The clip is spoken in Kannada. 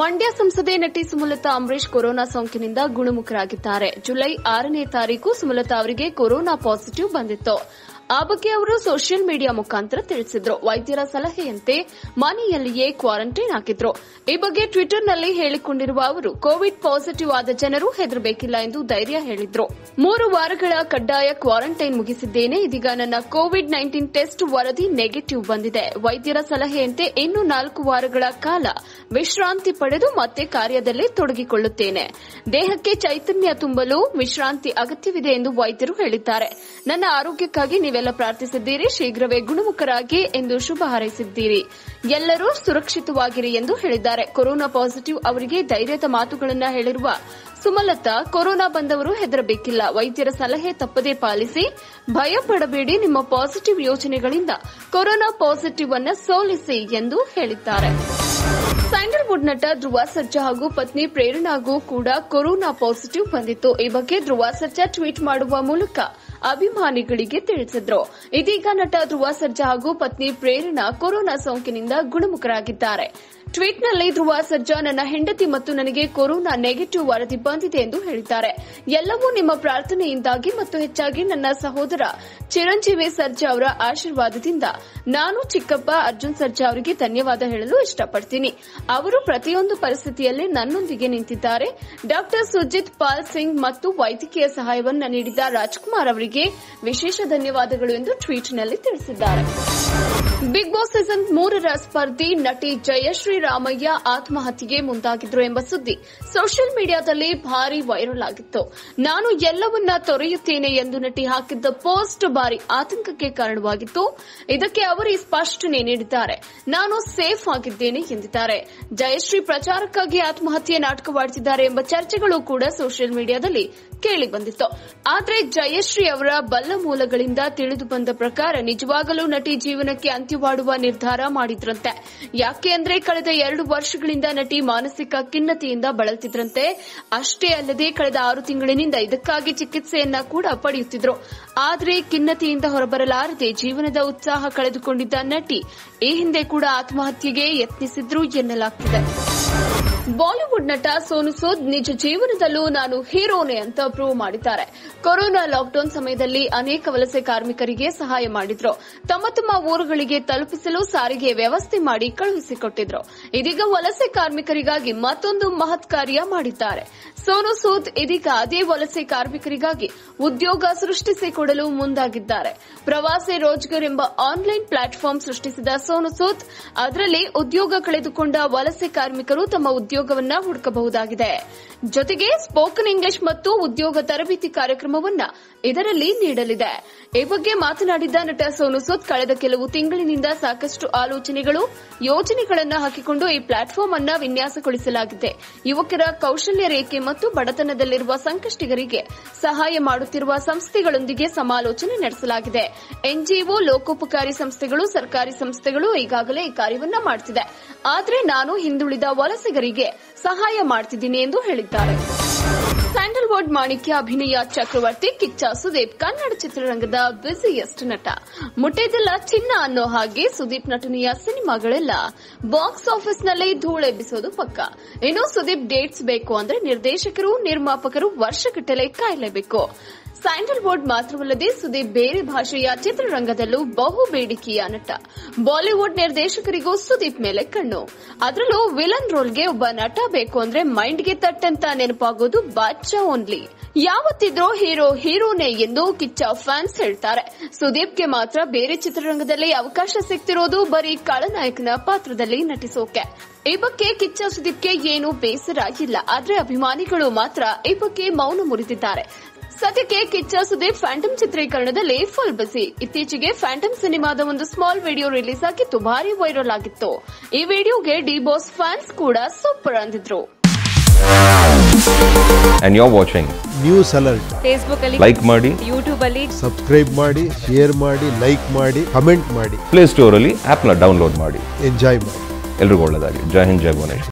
ಮಂಡ್ಯ ಸಂಸದೆ ನಟಿ ಸುಮಲತಾ ಅಂಬರೀಶ್ ಕೊರೋನಾ ಸೋಂಕಿನಿಂದ ಗುಣಮುಖರಾಗಿದ್ದಾರೆ ಜುಲೈ ಆರನೇ ತಾರೀಕು ಸುಮಲತಾ ಅವರಿಗೆ ಕೊರೋನಾ ಪಾಸಿಟಿವ್ ಬಂದಿತ್ತು ಆ ಬಗ್ಗೆ ಅವರು ಸೋಷಿಯಲ್ ಮೀಡಿಯಾ ಮುಖಾಂತರ ತಿಳಿಸಿದ್ರು ವೈದ್ಯರ ಸಲಹೆಯಂತೆ ಮನೆಯಲ್ಲಿಯೇ ಕ್ವಾರಂಟೈನ್ ಆಗಿದ್ರು ಈ ಬಗ್ಗೆ ಟ್ವಿಟರ್ನಲ್ಲಿ ಹೇಳಿಕೊಂಡಿರುವ ಅವರು ಕೋವಿಡ್ ಪಾಸಿಟಿವ್ ಆದ ಜನರು ಹೆದರಬೇಕಿಲ್ಲ ಎಂದು ಧೈರ್ಯ ಹೇಳಿದ್ರು ಮೂರು ವಾರಗಳ ಕಡ್ಡಾಯ ಕ್ವಾರಂಟೈನ್ ಮುಗಿಸಿದ್ದೇನೆ ಇದೀಗ ನನ್ನ ಕೋವಿಡ್ ನೈನ್ಟೀನ್ ಟೆಸ್ಟ್ ವರದಿ ನೆಗೆಟಿವ್ ಬಂದಿದೆ ವೈದ್ಯರ ಸಲಹೆಯಂತೆ ಇನ್ನು ನಾಲ್ಕು ವಾರಗಳ ಕಾಲ ವಿಶ್ರಾಂತಿ ಪಡೆದು ಮತ್ತೆ ಕಾರ್ಯದಲ್ಲಿ ತೊಡಗಿಕೊಳ್ಳುತ್ತೇನೆ ದೇಹಕ್ಕೆ ಚೈತನ್ಯ ತುಂಬಲು ವಿಶ್ರಾಂತಿ ಅಗತ್ಯವಿದೆ ಎಂದು ವೈದ್ಯರು ಹೇಳಿದ್ದಾರೆ ನನ್ನ ಆರೋಗ್ಯಕ್ಕಾಗಿ ನೀವೆಲ್ಲ ಪ್ರಾರ್ಥಿಸಿದ್ದೀರಿ ಶೀಘ್ರವೇ ಗುಣಮುಖರಾಗಿ ಎಂದು ಶುಭ ಹಾರೈಸಿದ್ದೀರಿ ಎಲ್ಲರೂ ಸುರಕ್ಷಿತವಾಗಿರಿ ಎಂದು ಹೇಳಿದ್ದಾರೆ ಕೊರೋನಾ ಪಾಸಿಟಿವ್ ಅವರಿಗೆ ಧೈರ್ಯದ ಮಾತುಗಳನ್ನು ಹೇಳಿರುವ ಸುಮಲತಾ ಕೊರೋನಾ ಬಂದವರು ಹೆದರಬೇಕಿಲ್ಲ ವೈದ್ಯರ ಸಲಹೆ ತಪ್ಪದೇ ಪಾಲಿಸಿ ಭಯ ಪಡಬೇಡಿ ನಿಮ್ಮ ಪಾಸಿಟಿವ್ ಯೋಜನೆಗಳಿಂದ ಕೊರೋನಾ ಪಾಸಿಟಿವ್ ಅನ್ನ ಸೋಲಿಸಿ ಎಂದು ಹೇಳಿದ್ದಾರೆ ಸ್ಯಾಂಡಲ್ವುಡ್ ನಟ ಧ್ರುವ ಸರ್ಜಾ ಹಾಗೂ ಪತ್ನಿ ಪ್ರೇರಣಾಗೂ ಕೂಡ ಕೊರೋನಾ ಪಾಸಿಟಿವ್ ಬಂದಿತ್ತು ಈ ಬಗ್ಗೆ ಧ್ರುವ ಸರ್ಜಾ ಟ್ವೀಟ್ ಮಾಡುವ ಮೂಲಕ ಅಭಿಮಾನಿಗಳಿಗೆ ತಿಳಿಸಿದ್ರು ಇದೀಗ ನಟ ಧ್ರುವ ಸರ್ಜಾ ಹಾಗೂ ಪತ್ನಿ ಪ್ರೇರಣಾ ಕೊರೋನಾ ಸೋಂಕಿನಿಂದ ಗುಣಮುಖರಾಗಿದ್ದಾರೆ ಟ್ವೀಟ್ನಲ್ಲಿ ಧ್ರುವ ಸರ್ಜಾ ನನ್ನ ಹೆಂಡತಿ ಮತ್ತು ನನಗೆ ಕೊರೋನಾ ನೆಗೆಟಿವ್ ವರದಿ ಬಂದಿದೆ ಎಂದು ಹೇಳಿದ್ದಾರೆ ಎಲ್ಲವೂ ನಿಮ್ಮ ಪ್ರಾರ್ಥನೆಯಿಂದಾಗಿ ಮತ್ತು ಹೆಚ್ಚಾಗಿ ನನ್ನ ಸಹೋದರ ಚಿರಂಜೀವಿ ಸರ್ಜಾ ಅವರ ಆಶೀರ್ವಾದದಿಂದ ನಾನು ಚಿಕ್ಕಪ್ಪ ಅರ್ಜುನ್ ಸರ್ಜಾ ಅವರಿಗೆ ಧನ್ಯವಾದ ಹೇಳಲು ಇಷ್ಟಪಡ್ತೀನಿ ಅವರು ಪ್ರತಿಯೊಂದು ಪರಿಸ್ಥಿತಿಯಲ್ಲಿ ನನ್ನೊಂದಿಗೆ ನಿಂತಿದ್ದಾರೆ ಡಾಕ್ಟರ್ ಸುಜಿತ್ ಪಾಲ್ ಸಿಂಗ್ ಮತ್ತು ವೈದ್ಯಕೀಯ ಸಹಾಯವನ್ನು ನೀಡಿದ ರಾಜ್ಕುಮಾರ್ ಅವರಿಗೆ ವಿಶೇಷ ಧನ್ಯವಾದಗಳು ಎಂದು ಟ್ವೀಟ್ನಲ್ಲಿ ತಿಳಿಸಿದ್ದಾರೆ ಬಿಗ್ ಬಾಸ್ ಸೀಸನ್ ಮೂರರ ಸ್ಪರ್ಧಿ ನಟಿ ಜಯಶ್ರೀ ರಾಮಯ್ಯ ಆತ್ಮಹತ್ಯೆಗೆ ಮುಂದಾಗಿದ್ರು ಎಂಬ ಸುದ್ದಿ ಸೋಷಿಯಲ್ ಮೀಡಿಯಾದಲ್ಲಿ ಭಾರಿ ವೈರಲ್ ಆಗಿತ್ತು ನಾನು ಎಲ್ಲವನ್ನ ತೊರೆಯುತ್ತೇನೆ ಎಂದು ನಟಿ ಹಾಕಿದ್ದ ಪೋಸ್ಟ್ ಭಾರಿ ಆತಂಕಕ್ಕೆ ಕಾರಣವಾಗಿತ್ತು ಇದಕ್ಕೆ ಅವರು ಈ ಸ್ಪಷ್ಟನೆ ನೀಡಿದ್ದಾರೆ ನಾನು ಸೇಫ್ ಆಗಿದ್ದೇನೆ ಎಂದಿದ್ದಾರೆ ಜಯಶ್ರೀ ಪ್ರಚಾರಕ್ಕಾಗಿ ಆತ್ಮಹತ್ಯೆ ನಾಟಕವಾಡುತ್ತಿದ್ದಾರೆ ಎಂಬ ಚರ್ಚೆಗಳು ಕೂಡ ಸೋಷಿಯಲ್ ಮೀಡಿಯಾದಲ್ಲಿ ಕೇಳಿ ಬಂದಿತ್ತು ಆದರೆ ಜಯಶ್ರೀ ಅವರ ಬಲ್ಲ ಮೂಲಗಳಿಂದ ತಿಳಿದು ಬಂದ ಪ್ರಕಾರ ನಿಜವಾಗಲೂ ನಟಿ ಜೀವನಕ್ಕೆ ಅಂತ್ಯವಾಡುವ ನಿರ್ಧಾರ ಮಾಡಿದ್ರಂತೆ ಯಾಕೆ ಅಂದ್ರೆ ಕಳೆದ ಎರಡು ವರ್ಷಗಳಿಂದ ನಟಿ ಮಾನಸಿಕ ಖಿನ್ನತೆಯಿಂದ ಬಳಲ್ತಿದ್ರಂತೆ ಅಷ್ಟೇ ಅಲ್ಲದೆ ಕಳೆದ ಆರು ತಿಂಗಳಿನಿಂದ ಇದಕ್ಕಾಗಿ ಚಿಕಿತ್ಸೆಯನ್ನ ಕೂಡ ಪಡೆಯುತ್ತಿದ್ರು ಆದರೆ ಖಿನ್ನತೆಯಿಂದ ಹೊರಬರಲಾರದೆ ಜೀವನದ ಉತ್ಸಾಹ ಕಳೆದುಕೊಂಡಿದ್ದ ನಟಿ ಈ ಹಿಂದೆ ಕೂಡ ಆತ್ಮಹತ್ಯೆಗೆ ಯತ್ನಿಸಿದ್ರು ಎನ್ನಲಾಗ್ತಿದೆ ಬಾಲಿವುಡ್ ನಟ ಸೋನು ಸೂದ್ ನಿಜ ಜೀವನದಲ್ಲೂ ನಾನು ಹೀರೋನೆ ಅಂತ ಪ್ರೂವ್ ಮಾಡಿದ್ದಾರೆ ಕೊರೋನಾ ಲಾಕ್ಡೌನ್ ಸಮಯದಲ್ಲಿ ಅನೇಕ ವಲಸೆ ಕಾರ್ಮಿಕರಿಗೆ ಸಹಾಯ ಮಾಡಿದ್ರು ತಮ್ಮ ತಮ್ಮ ಊರುಗಳಿಗೆ ತಲುಪಿಸಲು ಸಾರಿಗೆ ವ್ಯವಸ್ಥೆ ಮಾಡಿ ಕಳುಹಿಸಿಕೊಟ್ಟಿದ್ರು ಇದೀಗ ವಲಸೆ ಕಾರ್ಮಿಕರಿಗಾಗಿ ಮತ್ತೊಂದು ಮಹತ್ ಕಾರ್ಯ ಮಾಡಿದ್ದಾರೆ ಸೋನು ಸೂದ್ ಇದೀಗ ಅದೇ ವಲಸೆ ಕಾರ್ಮಿಕರಿಗಾಗಿ ಉದ್ಯೋಗ ಸೃಷ್ಟಿಸಿಕೊಡಲು ಮುಂದಾಗಿದ್ದಾರೆ ಪ್ರವಾಸಿ ರೋಜ್ಗರ್ ಎಂಬ ಆನ್ಲೈನ್ ಪ್ಲಾಟ್ಫಾರ್ಮ್ ಸೃಷ್ಟಿಸಿದ ಸೋನು ಸೂದ್ ಅದರಲ್ಲಿ ಉದ್ಯೋಗ ಕಳೆದುಕೊಂಡ ವಲಸೆ ಕಾರ್ಮಿಕರು ತಮ್ಮ ಉದ್ಯೋಗವನ್ನ ಹುಡುಕಬಹುದಾಗಿದೆ ಜೊತೆಗೆ ಸ್ಪೋಕನ್ ಇಂಗ್ಲಿಷ್ ಮತ್ತು ಉದ್ಯೋಗ ತರಬೇತಿ ಕಾರ್ಯಕ್ರಮವನ್ನ ಇದರಲ್ಲಿ ನೀಡಲಿದೆ ಈ ಬಗ್ಗೆ ಮಾತನಾಡಿದ ನಟ ಸೋನು ಸೂದ್ ಕಳೆದ ಕೆಲವು ತಿಂಗಳಿನಿಂದ ಸಾಕಷ್ಟು ಆಲೋಚನೆಗಳು ಯೋಜನೆಗಳನ್ನು ಹಾಕಿಕೊಂಡು ಈ ಪ್ಲಾಟ್ಫಾರ್ಮ್ ಅನ್ನ ವಿನ್ಯಾಸಗೊಳಿಸಲಾಗಿದೆ ಯುವಕರ ಕೌಶಲ್ಯ ರೇಖೆ ಮತ್ತು ಬಡತನದಲ್ಲಿರುವ ಸಂಕಷ್ಟಿಗರಿಗೆ ಸಹಾಯ ಮಾಡುತ್ತಿರುವ ಸಂಸ್ಥೆಗಳೊಂದಿಗೆ ಸಮಾಲೋಚನೆ ನಡೆಸಲಾಗಿದೆ ಎನ್ಜಿಒ ಲೋಕೋಪಕಾರಿ ಸಂಸ್ಥೆಗಳು ಸರ್ಕಾರಿ ಸಂಸ್ಥೆಗಳು ಈಗಾಗಲೇ ಈ ಕಾರ್ಯವನ್ನ ಮಾಡುತ್ತಿದೆ ಆದರೆ ನಾನು ಹಿಂದುಳಿದ ವಲಸಿಗರಿಗೆ ಸಹಾಯ ಮಾಡ್ತಿದ್ದೀನಿ ಎಂದು ಹೇಳಿದ್ದಾರೆ ಸ್ಯಾಂಡಲ್ವುಡ್ ಮಾಣಿಕ್ಯ ಅಭಿನಯ ಚಕ್ರವರ್ತಿ ಕಿಚ್ಚ ಸುದೀಪ್ ಕನ್ನಡ ಚಿತ್ರರಂಗದ ಬ್ಯುಸಿಯೆಸ್ಟ್ ನಟ ಮುಟ್ಟೆದೆಲ್ಲ ಚಿನ್ನ ಅನ್ನೋ ಹಾಗೆ ಸುದೀಪ್ ನಟನೆಯ ಸಿನಿಮಾಗಳೆಲ್ಲ ಬಾಕ್ಸ್ ಆಫೀಸ್ನಲ್ಲಿ ಧೂಳೆಬ್ಬಿಸೋದು ಪಕ್ಕ ಇನ್ನು ಸುದೀಪ್ ಡೇಟ್ಸ್ ಬೇಕು ಅಂದ್ರೆ ನಿರ್ದೇಶಕರು ನಿರ್ಮಾಪಕರು ವರ್ಷಗಟ್ಟಲೆ ಕಾಯಲೇಬೇಕು ಸ್ಯಾಂಡಲ್ವುಡ್ ಮಾತ್ರವಲ್ಲದೆ ಸುದೀಪ್ ಬೇರೆ ಭಾಷೆಯ ಚಿತ್ರರಂಗದಲ್ಲೂ ಬಹು ಬೇಡಿಕೆಯ ನಟ ಬಾಲಿವುಡ್ ನಿರ್ದೇಶಕರಿಗೂ ಸುದೀಪ್ ಮೇಲೆ ಕಣ್ಣು ಅದರಲ್ಲೂ ವಿಲನ್ ರೋಲ್ಗೆ ಒಬ್ಬ ನಟ ಬೇಕು ಅಂದ್ರೆ ಮೈಂಡ್ಗೆ ತಟ್ಟಂತ ನೆನಪಾಗೋದು ಬಾಚಾ ಓನ್ಲಿ ಯಾವತ್ತಿದ್ರೂ ಹೀರೋ ಹೀರೋನೇ ಎಂದು ಕಿಚ್ಚ ಫ್ಯಾನ್ಸ್ ಹೇಳ್ತಾರೆ ಸುದೀಪ್ಗೆ ಮಾತ್ರ ಬೇರೆ ಚಿತ್ರರಂಗದಲ್ಲಿ ಅವಕಾಶ ಸಿಗ್ತಿರೋದು ಬರೀ ಖಳನಾಯಕನ ಪಾತ್ರದಲ್ಲಿ ನಟಿಸೋಕೆ ಈ ಬಗ್ಗೆ ಕಿಚ್ಚ ಸುದೀಪ್ಗೆ ಏನು ಬೇಸರ ಇಲ್ಲ ಆದ್ರೆ ಅಭಿಮಾನಿಗಳು ಮಾತ್ರ ಈ ಬಗ್ಗೆ ಮೌನ ಮುರಿದಿದ್ದಾರೆ ಸದ್ಯಕ್ಕೆ ಕಿಚ್ಚ ಸುದೀಪ್ ಫ್ಯಾಂಟಮ್ ಚಿತ್ರೀಕರಣದಲ್ಲಿ ಫುಲ್ ಬಿಸಿ ಇತ್ತೀಚೆಗೆ ಫ್ಯಾಂಟಮ್ ಸಿನಿಮಾದ ಒಂದು ಸ್ಮಾಲ್ ವಿಡಿಯೋ ರಿಲೀಸ್ ಆಗಿತ್ತು ಭಾರಿ ವೈರಲ್ ಆಗಿತ್ತು ಈ ವಿಡಿಯೋಗೆ ಡಿ ಬಾಸ್ ಫ್ಯಾನ್ಸ್ ಕೂಡ ಸೂಪರ್ ಅಂದಿದ್ರು and you're watching. News alert Facebook ಅಲ್ಲಿ Like ಮಾಡಿ ಯೂಟ್ಯೂಬ್ ಅಲ್ಲಿ ಸಬ್ಸ್ಕ್ರೈಬ್ ಮಾಡಿ ಶೇರ್ ಮಾಡಿ ಲೈಕ್ ಮಾಡಿ ಕಮೆಂಟ್ ಮಾಡಿ ಪ್ಲೇ ಸ್ಟೋರಲ್ಲಿ ಆ್ಯಪ್ನ ಡೌನ್ಲೋಡ್ ಮಾಡಿ ಎಂಜಾಯ್ ಮಾಡಿ ಎಲ್ರಿಗೂ ಒಳ್ಳೆಯದಾಗಲಿ ಜೈ ಹಿಂದ್ ಜೈ ಭುವನೇಶ್ವರ್